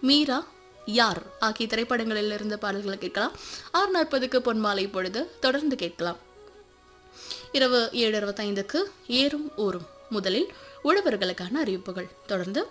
மீரா யார் ஆகிய திரைப்படங்களில் இருந்த பாடல்களை கேட்கலாம் ஆறு நாற்பதுக்கு பொன்மாலை பொழுது தொடர்ந்து கேட்கலாம் இரவு ஏழு இருபத்தைந்துக்கு ஏறும் ஊரும் முதலில் உழவர்களுக்கான அறிவிப்புகள் தொடர்ந்து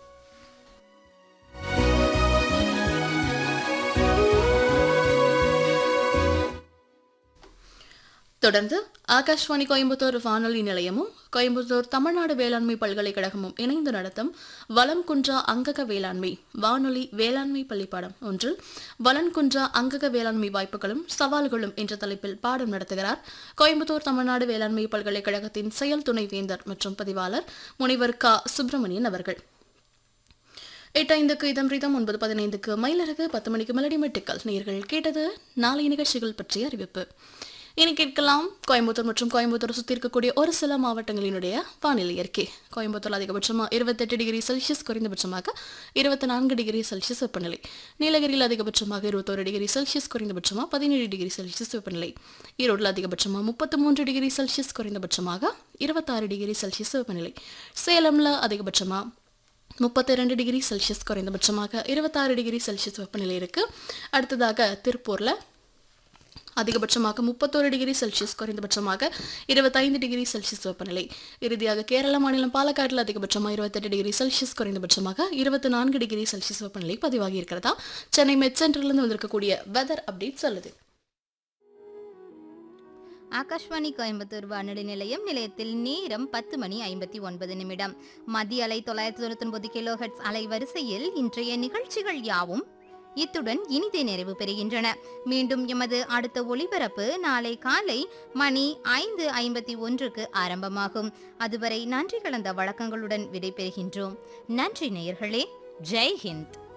தொடர்ந்து ஆகாஷ்வாணி கோயம்புத்தூர் வானொலி நிலையமும் கோயம்புத்தூர் தமிழ்நாடு வேளாண்மை பல்கலைக்கழகமும் இணைந்து நடத்தும் வலம் குன்றா அங்கக வேளாண்மை வானொலி வேளாண்மை பள்ளிப்பாடம் ஒன்றில் வலன் குன்றா அங்கக வேளாண்மை வாய்ப்புகளும் சவால்களும் என்ற தலைப்பில் பாடம் நடத்துகிறார் கோயம்புத்தூர் தமிழ்நாடு வேளாண்மை பல்கலைக்கழகத்தின் செயல் துணைவேந்தர் மற்றும் பதிவாளர் முனைவர் க சுப்பிரமணியன் அவர்கள் எட்டு ஐந்துக்கு இதம் ரீதம் ஒன்பது பதினைந்துக்கு மயிலரகு பத்து மணிக்கு மெலடி மெட்டுக்கள் நேர்கள் கேட்டது நாளைய நிகழ்ச்சிகள் பற்றிய அறிவிப்பு இனி கேட்கலாம் கோயம்புத்தூர் மற்றும் கோயம்புத்தூர் சுற்றி இருக்கக்கூடிய ஒரு சில மாவட்டங்களினுடைய வானிலை இயற்கை கோயம்புத்தூர் அதிகபட்சமாக இருபத்தெட்டு டிகிரி செல்சியஸ் குறைந்தபட்சமாக இருபத்தி நான்கு டிகிரி செல்சியஸ் வெப்பநிலை நீலகிரியில் அதிகபட்சமாக இருபத்தோரு டிகிரி செல்சியஸ் குறைந்தபட்சமாக பதினேழு டிகிரி செல்சியஸ் வெப்பநிலை ஈரோட்டில் அதிகபட்சமாக முப்பத்தி மூன்று டிகிரி செல்சியஸ் குறைந்தபட்சமாக இருபத்தாறு டிகிரி செல்சியஸ் வெப்பநிலை சேலமில் அதிகபட்சமாக முப்பத்தி ரெண்டு டிகிரி செல்சியஸ் குறைந்தபட்சமாக இருபத்தாறு டிகிரி செல்சியஸ் வெப்பநிலை இருக்கு அடுத்ததாக திருப்பூர்ல அதிகபட்சமாக முப்பத்தோரு டிகிரி செல்சியஸ் குறைந்தபட்சமாக இருபத்தைந்து டிகிரி செல்சியஸ் வெப்பநிலை இறுதியாக கேரள மாநிலம் பாலக்காட்டில் அதிகபட்சமாக இருபத்தெட்டு டிகிரி செல்சியஸ் குறைந்தபட்சமாக இருபத்தி நான்கு டிகிரி செல்சியஸ் வெப்பநிலை பதிவாகி இருக்கிறதா சென்னை மெட் சென்டர்லேருந்து வந்திருக்கக்கூடிய வெதர் அப்டேட் சொல்லுது ஆகாஷ்வாணி கோயம்புத்தூர் வானொலி நிலையம் நிலையத்தில் நேரம் பத்து மணி ஐம்பத்தி ஒன்பது நிமிடம் மத்திய அலை தொள்ளாயிரத்தி தொண்ணூத்தி ஒன்பது கிலோ ஹெட்ஸ் அலைவரிசையில் இன்றைய நிகழ்ச்சிகள் யாவும் இத்துடன் இனிதே நிறைவு பெறுகின்றன மீண்டும் எமது அடுத்த ஒளிபரப்பு நாளை காலை மணி ஐந்து ஐம்பத்தி ஒன்றுக்கு ஆரம்பமாகும் அதுவரை நன்றி கலந்த வழக்கங்களுடன் விடைபெறுகின்றோம் நன்றி நேயர்களே ஜெய் ஹிந்த்